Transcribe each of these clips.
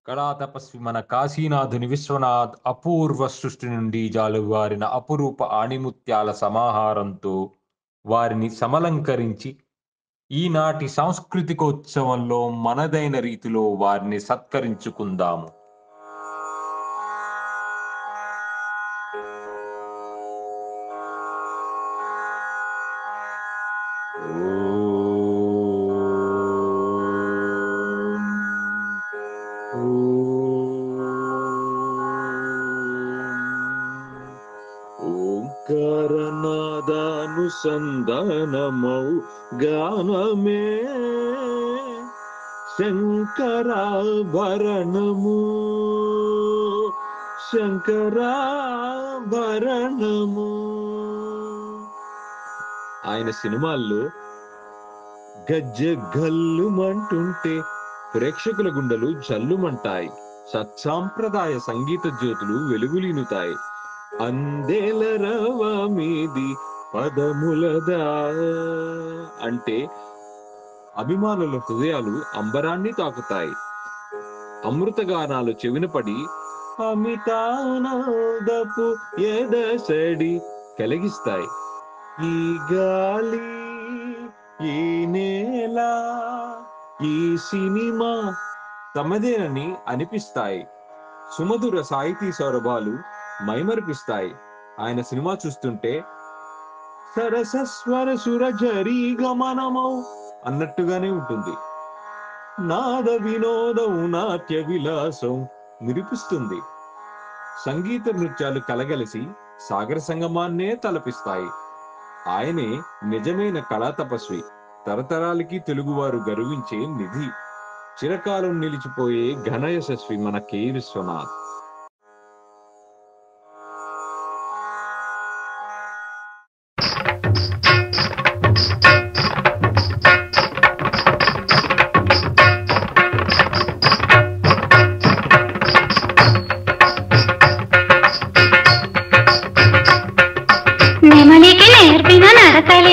కళా తపస్వి మన కాశీనాథుని విశ్వనాథ్ అపూర్వ సృష్టి నుండి జాలువారిన అపురూప ఆణిముత్యాల సమాహారంతో వారిని సమలంకరించి ఈనాటి సాంస్కృతికోత్సవంలో మనదైన రీతిలో వారిని సత్కరించుకుందాము ఓంకారనాదానుసంధానమౌ గానమే శంకరాభరణము శంకరాభరణము ఆయన సినిమాల్లో గజ్జె గల్లుమంటుంటే ప్రేక్షకుల గుండెలు జల్లుమంటాయి సత్సాంప్రదాయ సంగీత జ్యోతులు వెలుగులీనుతాయి అందేల రవ మీది పదములదా అంటే అభిమానుల హృదయాలు అంబరాన్ని తాకుతాయి అమృతగానాలు చెవిన పడి అమితానందపు ఎదసడి కలిగిస్తాయి ఈ గాలి ఈ నేల ఈ సినిమా తమదేనని అనిపిస్తాయి సుమధుర సాహితీ సౌరభాలు మైమరిపిస్తాయి ఆయన సినిమా చూస్తుంటే సరసస్వర సుర జరీ గమనమౌ అన్నట్టుగానే ఉంటుంది నాద వినోదం నాట్య విలాసం నిరూపిస్తుంది సంగీత నృత్యాలు కలగలిసి సాగర సంగమాన్నే తలపిస్తాయి ఆయనే నిజమైన కళా తపస్వి తరతరాలకి తెలుగువారు గర్వించే నిధి చిరకాలం నిలిచిపోయే ఘన యశస్వి మన కె విశ్వనాథ్ నెమలికి నేర్పిన నడకలే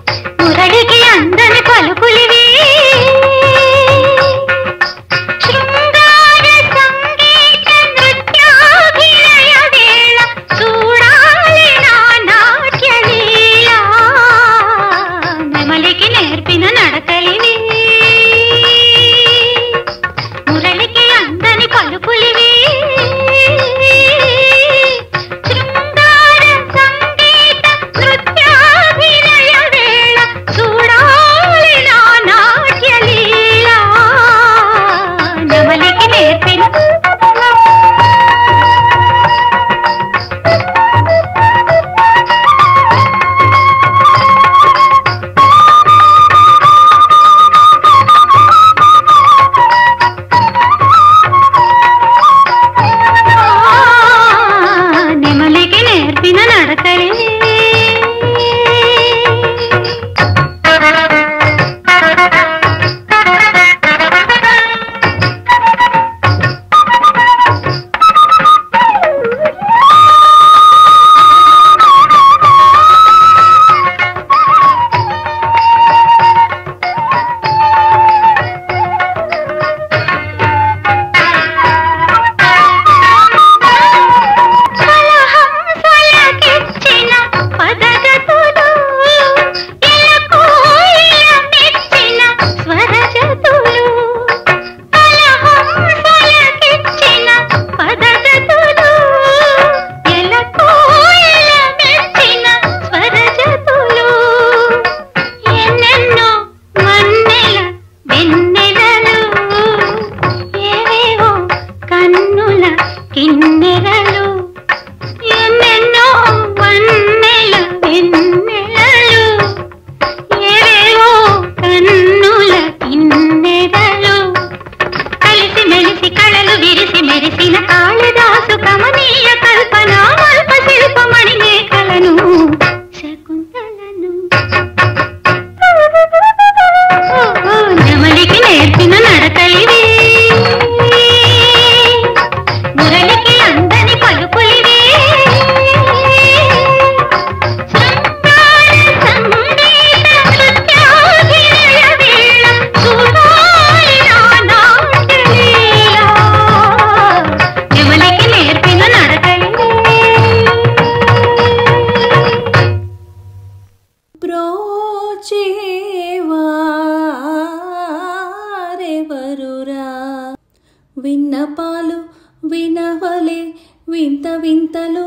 మురడికి అందని పలుకులివి శృంగార విన్నపాలు వినవలే వింత వింతలు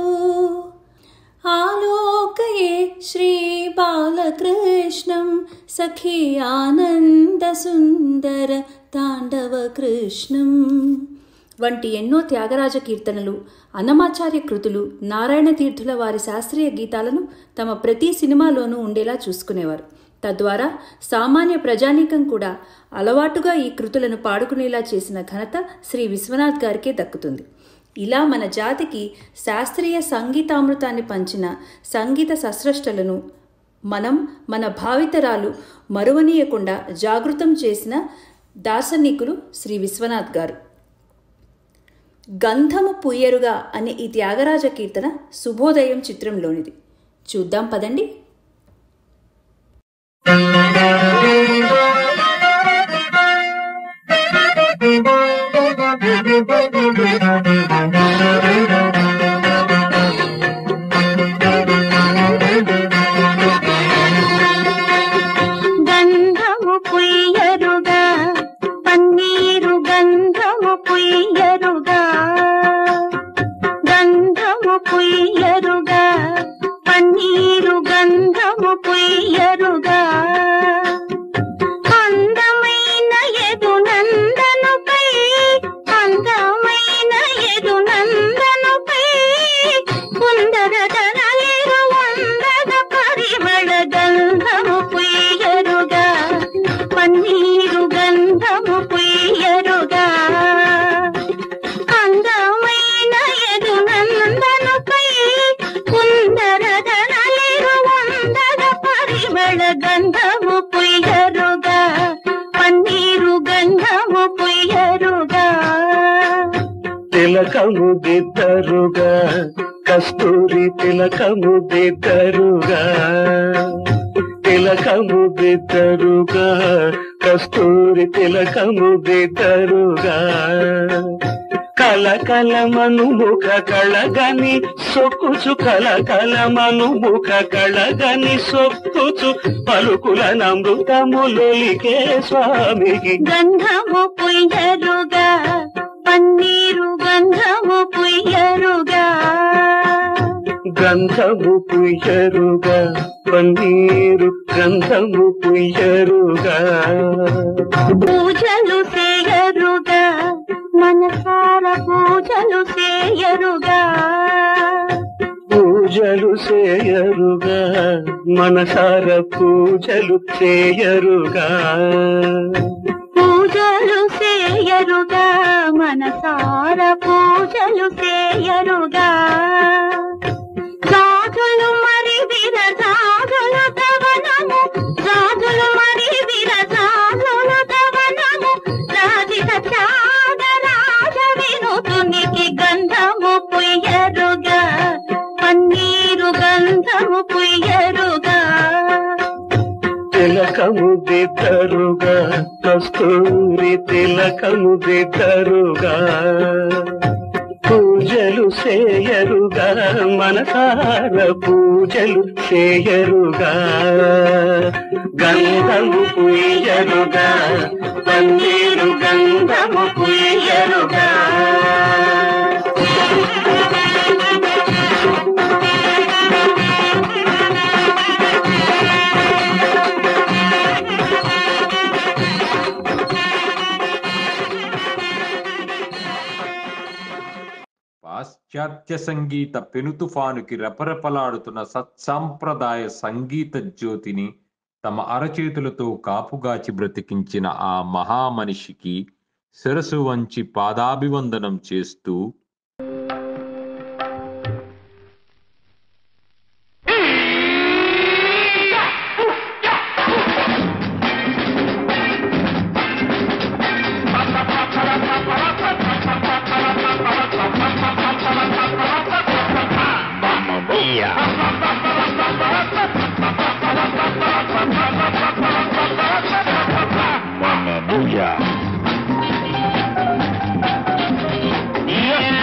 ఆలోకయే శ్రీ బాలకృష్ణం సఖీ ఆనంద సుందర తాండవ కృష్ణం వంటి ఎన్నో త్యాగరాజ కీర్తనలు అన్నమాచార్య కృతులు నారాయణ తీర్థుల వారి శాస్త్రీయ గీతాలను తమ ప్రతి సినిమాలోనూ ఉండేలా చూసుకునేవారు తద్వారా సామాన్య ప్రజానీకం కూడా అలవాటుగా ఈ కృతులను పాడుకునేలా చేసిన ఘనత శ్రీ విశ్వనాథ్ గారికే దక్కుతుంది ఇలా మన జాతికి శాస్త్రీయ సంగీతామృతాన్ని పంచిన సంగీత సస్రష్టలను మనం మన భావితరాలు మరువనీయకుండా జాగృతం చేసిన దార్శనికులు శ్రీ విశ్వనాథ్ గారు గంధము పుయ్యరుగా అనే ఈ త్యాగరాజ కీర్తన శుభోదయం చిత్రంలోనిది చూద్దాం పదండి గంధము పుయ్యరుగా పన్నీరు గంధము పుయ్యరుగా గంధము పుయ్యరుగా పన్నీరు గంధము పుయ్యరుగా అందమైన ఎదు నందనుపై అందమైన ఎదు నందనుపై కుందరదనలిరు వందద పరిమళ గంధము పుయ్యరుగా పన్నీరు గంధము పుయ్యరుగా అందమైన ఎదు నందనుపై కుందరదనలిరు వందద పరిమళ గంధము పుయ్యరుగా పన్నీరు గంధము పుయ్యరుగా తిలకము దిద్దరుగా కస్తూరి తిలకము దిద్దరుగా తిలకము దిద్దరుగా కస్తూరి తిలకము దిద్దరుగా కలకలమను ముఖ కళగని సొక్కుచు కలకలమను ముఖ కళగని సొక్కుచు పలుకుల నమృతములొలికే స్వామికి గంధము పుయ్యరుగా పన్నీరు గంధము పుయ్యరుగా గంధము పుయ్యరుగా పన్నీరు గంధము పుయ్యరుగా పూజలు చేయరుగా మనసార పూజలు చేయరుగా పూజలు చేయరుగా మనసార పూజలు చేయరుగా పూజలు చేయరుగా మనసార పూజలు చేయరుగా రాజులు మరి విరజాజుల దవనము రాజులు మరి విరజాజుల దవనము రాజిత త్యాగరాజ వినుతునికి గంధము పుయ్యరుగా పన్నీరు గంధము పుయ్యరుగా తిలకము దిద్దరుగా కస్తూరి తిలకము దిద్దరుగా పూజలు చేయరుగా మనసార పూజలు చేయరుగా గంధము పుయ్యరుగా పన్నీరు గంధము పుయ్యరుగా పాశ్చాత్య సంగీత పెనుతుఫానుకి రెపరెపలాడుతున్న సత్సాంప్రదాయ సంగీత జ్యోతిని తమ అరచేతులతో కాపుగాచి బ్రతికించిన ఆ మహామనిషికి శిరసు వంచి పాదాభివందనం చేస్తూ Mamma mia.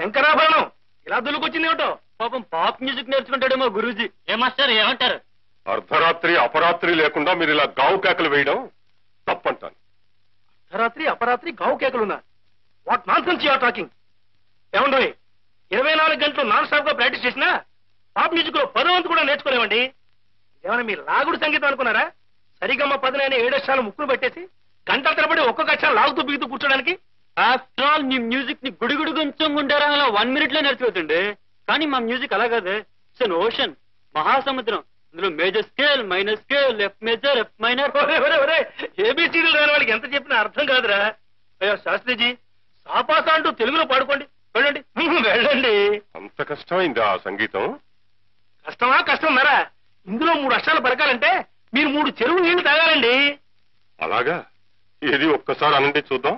శంకరాభరణం ఇలా దులుకొచ్చింది ఏమిటో పాపం పాప్ మ్యూజిక్ నేర్చుకుంటాడేమో గురూజీ ఏ మాస్టర్ ఏమంటారు అర్ధరాత్రి అపరాత్రి లేకుండా మీరు ఇలా గావు కేకలు వేయడం తప్పంటాను అర్ధరాత్రి అపరాత్రి గావు కేకలున్నా what nonsense you're talking ఏమండి ఇరవై నాలుగు గంటలు నాన్ స్టాప్ గా ప్రాక్టీస్ చేసినా పాప్ మ్యూజిక్ లో పదవంతు కూడా నేర్చుకోలేమండి ఏమైనా మీరు లాగుడు సంగీతం అనుకున్నారా సరిగమ్మ పదనైన ఏడక్షరాలు ముక్కులు పెట్టేసి గంట తరబడి ఒక్కొక్క అక్షరం లాగుతూ బిగుతూ కూర్చోడానికి ఆఫ్టర్ ఆల్ మీ మ్యూజిక్ ని గుడిగుడు కొంచెం గుండారా అలా వన్ మినిట్ లో నేర్చుకోవద్దండి కానీ మా మ్యూజిక్ అలా కాదు ఇట్స్ ఓషన్ మహాసముద్రం ఇందులో major scale minor scale F major F minor ఏబిసిడీలు రాని వాళ్ళకి ఎంత చెప్పినా అర్థం కాదురా అయ్యో శాస్త్రిజీ సాపాస అంటూ తెలుగులో పాడుకోండి వెళ్ళండి వెళ్ళండి అంత కష్టమైందా ఆ సంగీతం కష్టమా కష్టం మరా ఇందులో మూడు అక్షరాలు పలకాలంటే మీరు మూడు చెరువు నీళ్లు తాగాలండి అలాగా ఏది ఒక్కసారి అనండి చూద్దాం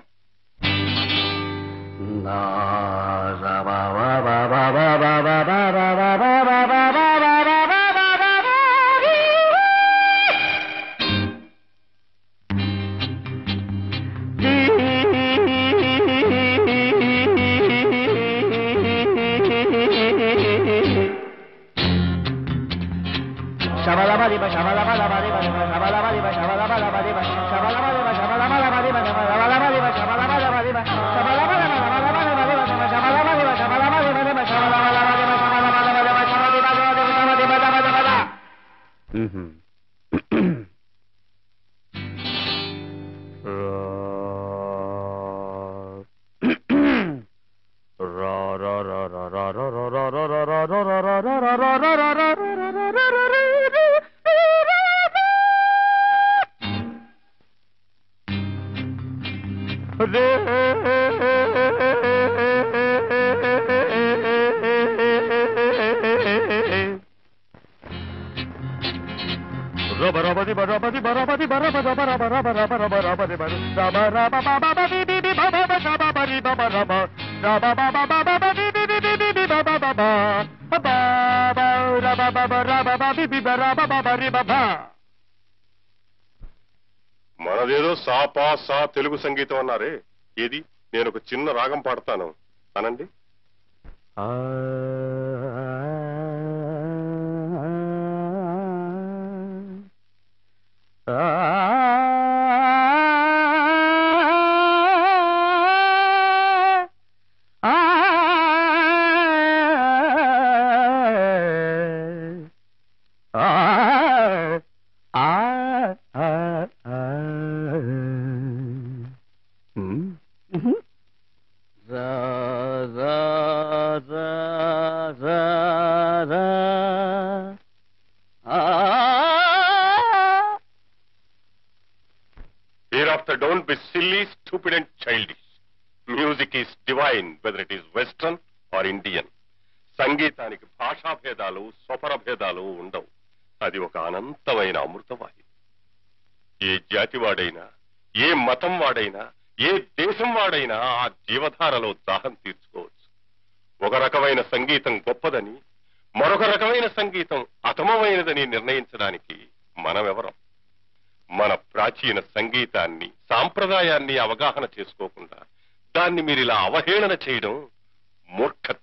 మనదేదో సా పా సా తెలుగు సంగీతం అన్నారే ఏది నేను ఒక చిన్న రాగం పాడతాను అనండి Hereafter, don't be silly, stupid, and childish. Music is divine, whether it is Western or Indian. సంగీతానికి భాషా భేదాలు స్వపర భేదాలు ఉండవు అది ఒక అనంతమైన అమృతవాయి ఏ జాతి వాడైనా ఏ మతం వాడైనా ఏ దేశం వాడైనా ఆ జీవధారలో దాహం తీర్చుకోవచ్చు ఒక రకమైన సంగీతం గొప్పదని మరొక రకమైన సంగీతం అతమమైనదని నిర్ణయించడానికి మనమెవరం మన ప్రాచీన సంగీతాన్ని సాంప్రదాయాన్ని అవగాహన చేసుకోకుండా దాన్ని మీరు ఇలా అవహేళన చేయడం మూర్ఖత్వం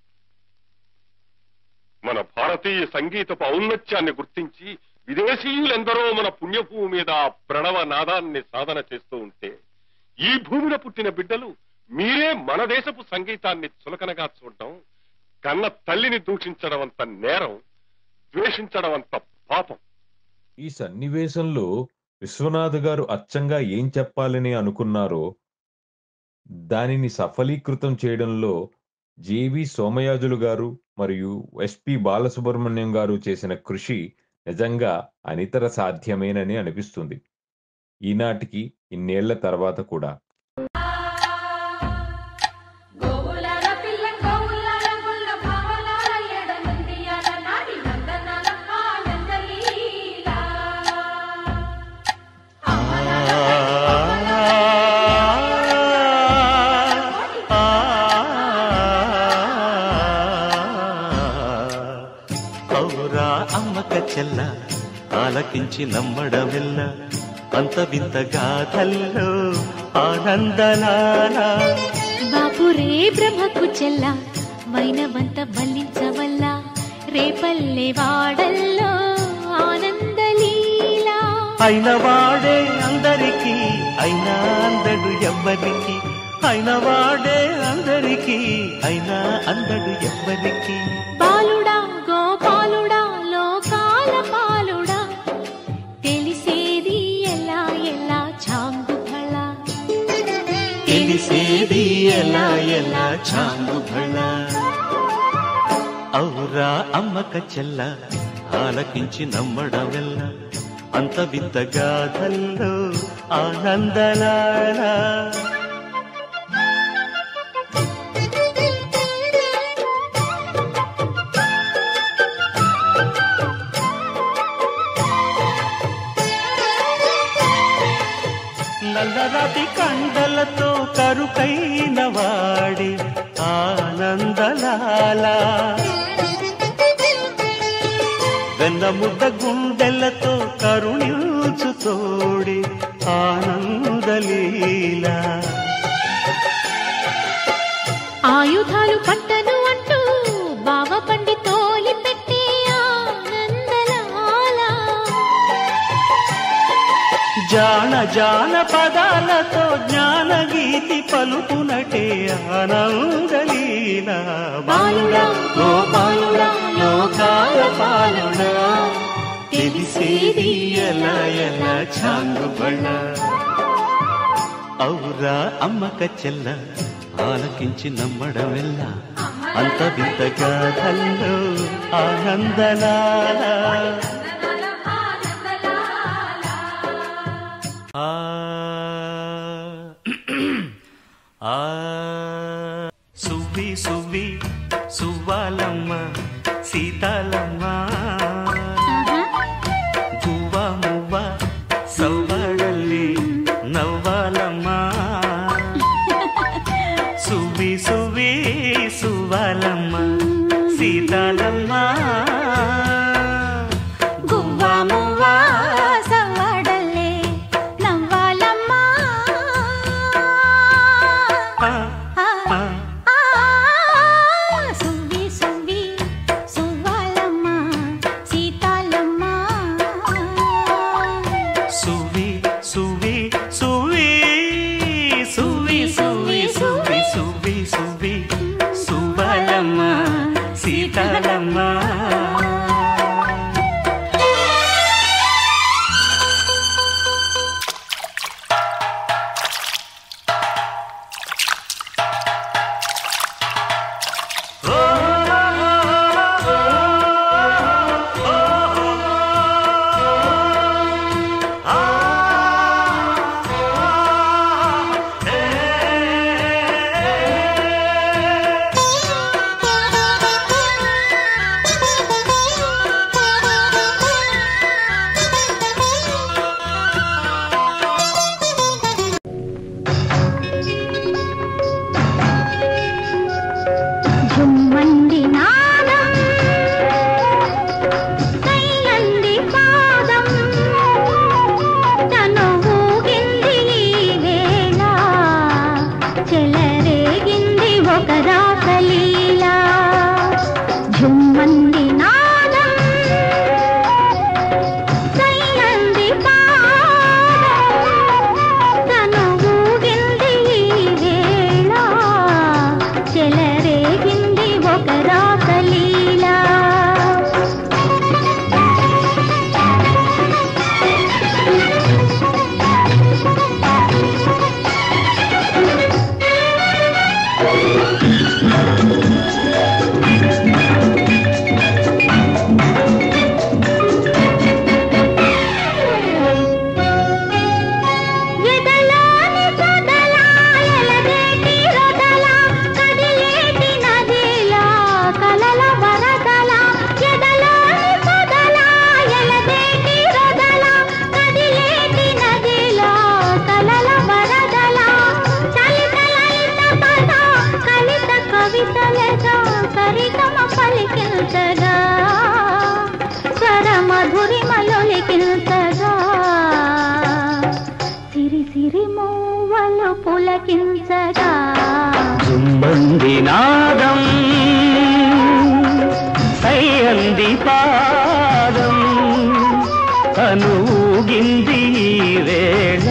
మన భారతీయ సంగీతపు ఔన్నత్యాన్ని గుర్తించి విదేశీయులెందరో మన పుణ్యభూమి మీద ఆ ప్రణవ నాదాన్ని సాధన చేస్తూ ఉంటే ఈ భూమిలో పుట్టిన బిడ్డలు మీరే మన దేశపు సంగీతాన్ని చులకనగా చూడటం కన్న తల్లిని దూషించడం అంత నేరం ద్వేషించడం అంత పాపం ఈ సన్నివేశంలో విశ్వనాథ్ గారు అచ్చంగా ఏం చెప్పాలని అనుకున్నారో దానిని సఫలీకృతం చేయడంలో జేవి సోమయాజులు గారు మరియు ఎస్పి బాలసుబ్రహ్మణ్యం గారు చేసిన కృషి నిజంగా అనితర సాధ్యమేనని అనిపిస్తుంది ఈనాటికి ఇన్నేళ్ల తర్వాత కూడా గోవులాల పిల్ల గోవులాల గుల్ల భావలాల ఎడ నందియాల నాడి నందనాల ఆనందలీలా ఔరా అమ్మక చెల్ల ఆలకించి నమ్మడమెల్ల అంత వింత గాథల్లో ఆనందలాల బాపు ఒరే బ్రహ్మకు చెల్ల మైనవంత వల్లించవల్ల రేపల్లె వాడల్లో ఆనందలీలా అయిన వాడే అందరికీ అయినా అందడు ఎవ్వరికి అయిన వాడే అందరికీ అయినా అందడు ఎవ్వరికి బాలుడా గోపాలుడా లోకాల పాలుడా తెలిసేది ఎలా ఎలా చాంగు ఫళ తెలిసేది ఎలా ఎలా చాంగు భళ ఔరా అమ్మక చెల్ల ఆలకించి నమ్మడమెల్ల అంత వింత గాథల్లో ఆనందలారా నల్లరాతి కండలతో కరుకైన వాడి ఆనందలాల వెన్నముద్ద గుండెలతో కరుణించు తోడి ఆనందలీల ఆయుధాలు పట్టను అంటూ బావ పండి తోలి పెట్టే ఆనందలాల జాన జాన పదాలతో జ్ఞాన గీతి పలుకునటే ఆనందలీల బాలుడా గోపాలుడా లోకాల పాలుడా తెలిసేది ఎలా ఎలా చాంగుబళ్ళ ఔరా అమ్మక చెల్ల ఆలకించి నమ్మడమెల్ల అంత వింత గాథల్లో ఆనందలాల ఆ ఆ సువ్వి సువ్వి సువ్వాలమ్మ సీతాలమ్మ గువ్వ మువ్వ సవ్వడల్లి నవ్వాలమ్మ సువ్వి సువ్వి సువ్వాలమ్మ సీతాలమ్మ గువ్వ మువ్వ సవ్వడల్లే నవ్వాలమ్మా ఆ, ఆ. ఆ సువ్వి సువ్వి సువ్వాలమ్మ సీతాలమ్మ సువి సువి సువి సువి సువి సువి సువి సువి సుబలమ్మ సీతాలమ్మ జుమ్మంది నాదం కైలంది పాదం తను ఊగింది ఈ వేళ చెలరేగింది ఒక రాసలీలా జుమ్మంది నాదం కైలంది పాదం తను ఊగింది ఈ వేళ చెలరేగింది ఒక రాసలీలా ఎదలాని సొదలా ఎలగేటి రొదలా కదిలేటి నదిలా కలల వరదలా ఎదలాని సొదలా ఎలగేటి రొదలా కదిలేటి నదిలా కలల వరదలా చలిత లలిత పద కలిత కవితలగా సరిగమ పలికించగా స్వర మధురిమలొలికించగా సిరి సిరి మూవలు పులకించగా జుమ్మ సయ్యంది నాదం సయ్యంది పాదం కనుగింది ఈ వేళ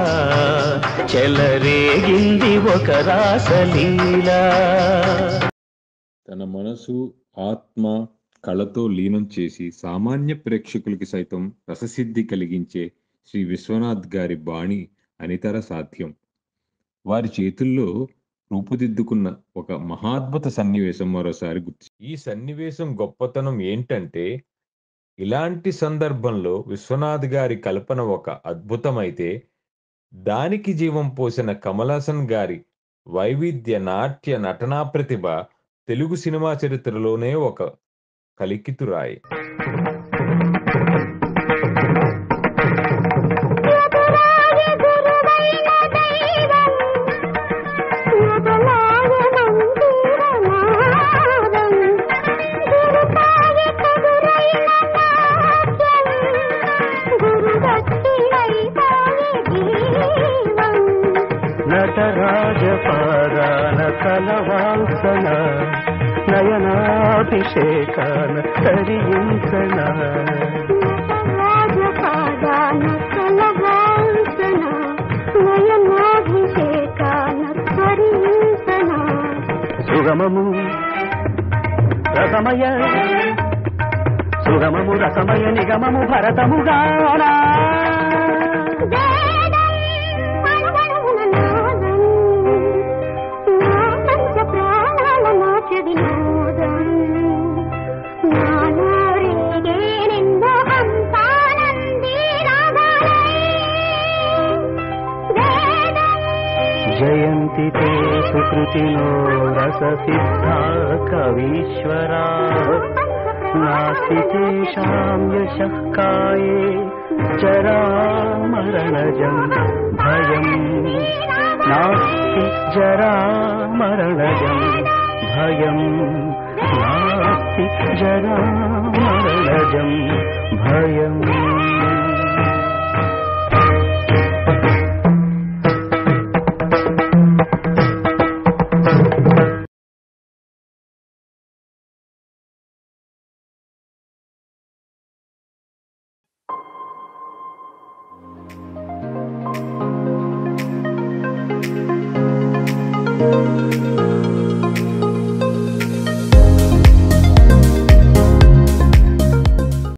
చెలరేగింది ఒక రాసలీలా తన మనసు ఆత్మ కళతో లీనం చేసి సామాన్య ప్రేక్షకులకి సైతం రససిద్ధి కలిగించే శ్రీ విశ్వనాథ్ గారి బాణి అనితర సాధ్యం వారి చేతుల్లో రూపుదిద్దుకున్న ఒక మహాద్భుత సన్నివేశం మరోసారి గుర్తు ఈ సన్నివేశం గొప్పతనం ఏంటంటే ఇలాంటి సందర్భంలో విశ్వనాథ్ గారి కల్పన ఒక అద్భుతమైతే దానికి జీవం పోసిన కమలాసన్ గారి వైవిధ్య నాట్య నటనా ప్రతిభ తెలుగు సినిమా చరిత్రలోనే ఒక కలికితురాయి నటరాజ పాదాన కలవాల్సన నయనాభిషేకాన తరించన సుగమము రసమయ సుగమము రసమయ నిగమము భరతముగానా జయంతి తే సుకృతినో రససిద్ధా కవీశ్వరా నాస్తి తేషాం యశః కాయే జరామరణజం భయం నాస్తి జరామరణజం భయం నాస్తి జరామరణజం భయం Thank